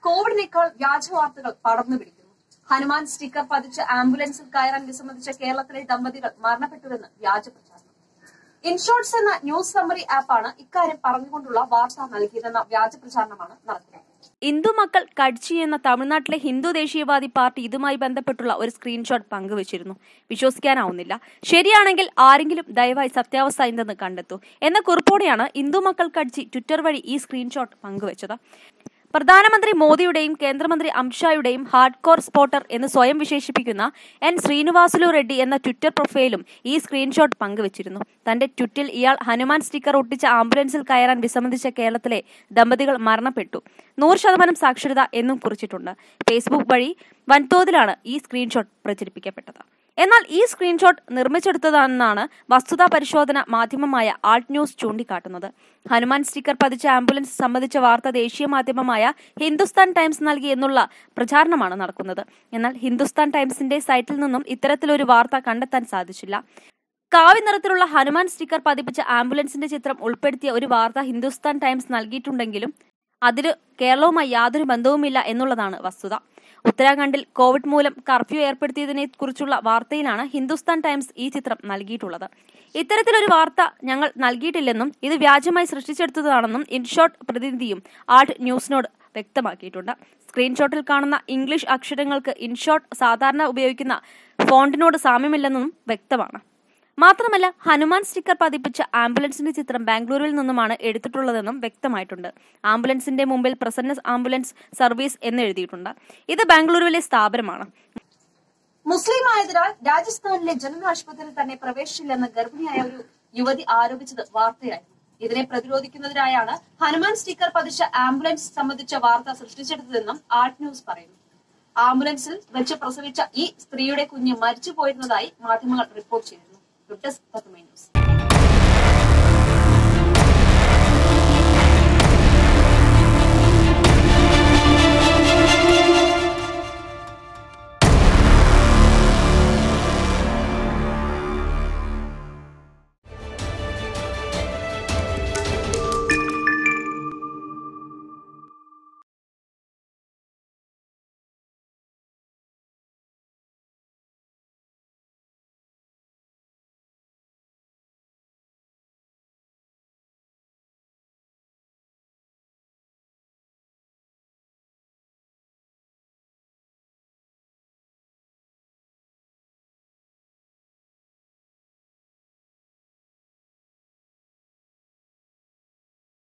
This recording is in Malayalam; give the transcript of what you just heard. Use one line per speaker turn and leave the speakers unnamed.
കോവിഡിനേക്കാൾ വ്യാജ വാർത്തകൾ പടർന്നു പിടിക്കുന്നു ഹനുമാൻ സ്റ്റിക്കർ പതിച്ച് ആംബുലൻസിൽ കയറാൻ വിസമ്മതിച്ച കേരളത്തിലെ ദമ്പതികൾ മരണപ്പെട്ടുവെന്ന് വ്യാജ പ്രചാരണം ഇൻഷോർട്സ് എന്ന ന്യൂസ് സമ്മറി ആപ്പാണ് ഇക്കാര്യം പറഞ്ഞുകൊണ്ടുള്ള വാർത്ത നൽകിയതെന്ന വ്യാജ പ്രചാരണമാണ് നടക്കുന്നത്
ഹിന്ദു മക്കൾ കഡ്ചി എന്ന തമിഴ്നാട്ടിലെ ഹിന്ദു ദേശീയവാദി പാർട്ടി ഇതുമായി ബന്ധപ്പെട്ടുള്ള ഒരു സ്ക്രീൻഷോട്ട് പങ്കുവച്ചിരുന്നു വിശ്വസിക്കാനാവുന്നില്ല ശരിയാണെങ്കിൽ ആരെങ്കിലും ദയവായി സത്യാവസ്ഥ എന്തെന്ന് കണ്ടെത്തൂ എന്ന കുറിപ്പോടെയാണ് ഹിന്ദു മക്കൾ കഡ്ചി ട്വിറ്റർ വഴി ഈ സ്ക്രീൻഷോട്ട് പങ്കുവച്ചത് പ്രധാനമന്ത്രി മോദിയുടെയും കേന്ദ്രമന്ത്രി അമിത്ഷായുടെയും ഹാർഡ് കോർ സ്പോട്ടർ എന്ന് സ്വയം വിശേഷിപ്പിക്കുന്ന എൻ ശ്രീനിവാസുലു റെഡ്ഡി എന്ന ട്വിറ്റർ പ്രൊഫൈലും ഈ സ്ക്രീൻഷോട്ട് പങ്കുവച്ചിരുന്നു തന്റെ ട്വിറ്റിൽ ഇയാൾ ഹനുമാൻ സ്റ്റിക്കർ ഒട്ടിച്ച ആംബുലൻസിൽ കയറാൻ വിസമ്മതിച്ച കേരളത്തിലെ ദമ്പതികൾ മരണപ്പെട്ടു നൂറ് ശതമാനം സാക്ഷരത എന്നും കുറിച്ചിട്ടുണ്ട് ഫേസ്ബുക്ക് വഴി വൻതോതിലാണ് ഈ സ്ക്രീൻഷോട്ട് പ്രചരിപ്പിക്കപ്പെട്ടത് എന്നാൽ ഈ സ്ക്രീൻഷോട്ട് നിർമ്മിച്ചെടുത്തതാണെന്നാണ് വസ്തുതാ പരിശോധന മാധ്യമമായ ആൾട്ട് ന്യൂസ് ചൂണ്ടിക്കാട്ടുന്നത് ഹനുമാൻ സ്റ്റിക്കർ പതിച്ച ആംബുലൻസ് സംബന്ധിച്ച വാർത്ത ദേശീയ മാധ്യമമായ ഹിന്ദുസ്ഥാൻ ടൈംസ് നൽകി എന്നുള്ള പ്രചാരണമാണ് നടക്കുന്നത് എന്നാൽ ഹിന്ദുസ്ഥാൻ ടൈംസിന്റെ സൈറ്റിൽ നിന്നും ഇത്തരത്തിലൊരു വാർത്ത കണ്ടെത്താൻ സാധിച്ചില്ല കാവി നിറത്തിലുള്ള ഹനുമാൻ സ്റ്റിക്കർ പതിപ്പിച്ച ആംബുലൻസിന്റെ ചിത്രം ഉൾപ്പെടുത്തിയ ഒരു വാർത്ത ഹിന്ദുസ്ഥാൻ ടൈംസ് നൽകിയിട്ടുണ്ടെങ്കിലും അതിന് കേരളവുമായി യാതൊരു ബന്ധവുമില്ല എന്നുള്ളതാണ് വസ്തുത ഉത്തരാഖണ്ഡിൽ കോവിഡ് മൂലം കർഫ്യൂ ഏർപ്പെടുത്തിയതിനെ കുറിച്ചുള്ള വാർത്തയിലാണ് ഹിന്ദുസ്ഥാൻ ടൈംസ് ഈ ചിത്രം നൽകിയിട്ടുള്ളത് ഇത്തരത്തിലൊരു വാർത്ത ഞങ്ങൾ നൽകിയിട്ടില്ലെന്നും ഇത് വ്യാജമായി സൃഷ്ടിച്ചെടുത്തതാണെന്നും ഇൻഷോട്ട് പ്രതിനിധിയും ആർട്ട് ന്യൂസിനോട് വ്യക്തമാക്കിയിട്ടുണ്ട് സ്ക്രീൻഷോട്ടിൽ കാണുന്ന ഇംഗ്ലീഷ് അക്ഷരങ്ങൾക്ക് ഇൻഷോട്ട് സാധാരണ ഉപയോഗിക്കുന്ന ഫോണ്ടിനോട് സാമ്യമില്ലെന്നും വ്യക്തമാണ് മാത്രമല്ല ഹനുമാൻ സ്റ്റിക്കർ പതിപ്പിച്ച ആംബുലൻസിന്റെ ചിത്രം ബാംഗ്ലൂരിൽ നിന്നുമാണ് എടുത്തിട്ടുള്ളതെന്നും വ്യക്തമായിട്ടുണ്ട് ആംബുലൻസിന്റെ മുമ്പിൽ പ്രസന്ന ആംബുലൻസ് സർവീസ് എന്ന് എഴുതിയിട്ടുണ്ട് ഇത് ബാംഗ്ലൂരുവിലെ സ്ഥാപനമാണ്
മുസ്ലിം ആയതിനാൽ രാജസ്ഥാനിലെ ജനറൽ ആശുപത്രിയിൽ തന്നെ പ്രവേശിച്ചില്ലെന്ന് ഗർഭിണിയായ ഒരു യുവതി ആരോപിച്ചത് വാർത്തയായിരുന്നു ഇതിനെ പ്രതിരോധിക്കുന്നതിനായാണ് ഹനുമാൻ സ്റ്റിക്കർ പതിച്ച ആംബുലൻസ് സംബന്ധിച്ച വാർത്ത സൃഷ്ടിച്ചെടുത്തതെന്നും ആർട്ട് ന്യൂസ് പറയുന്നു ആംബുലൻസിൽ വെച്ച് പ്രസവിച്ച ഈ സ്ത്രീയുടെ കുഞ്ഞ് മരിച്ചു പോയിരുന്നതായി മാധ്യമങ്ങൾ റിപ്പോർട്ട് ചെയ്തിരുന്നു ഗുഡ് ഡെസ്ക് തത്വമേ ന്യൂസ്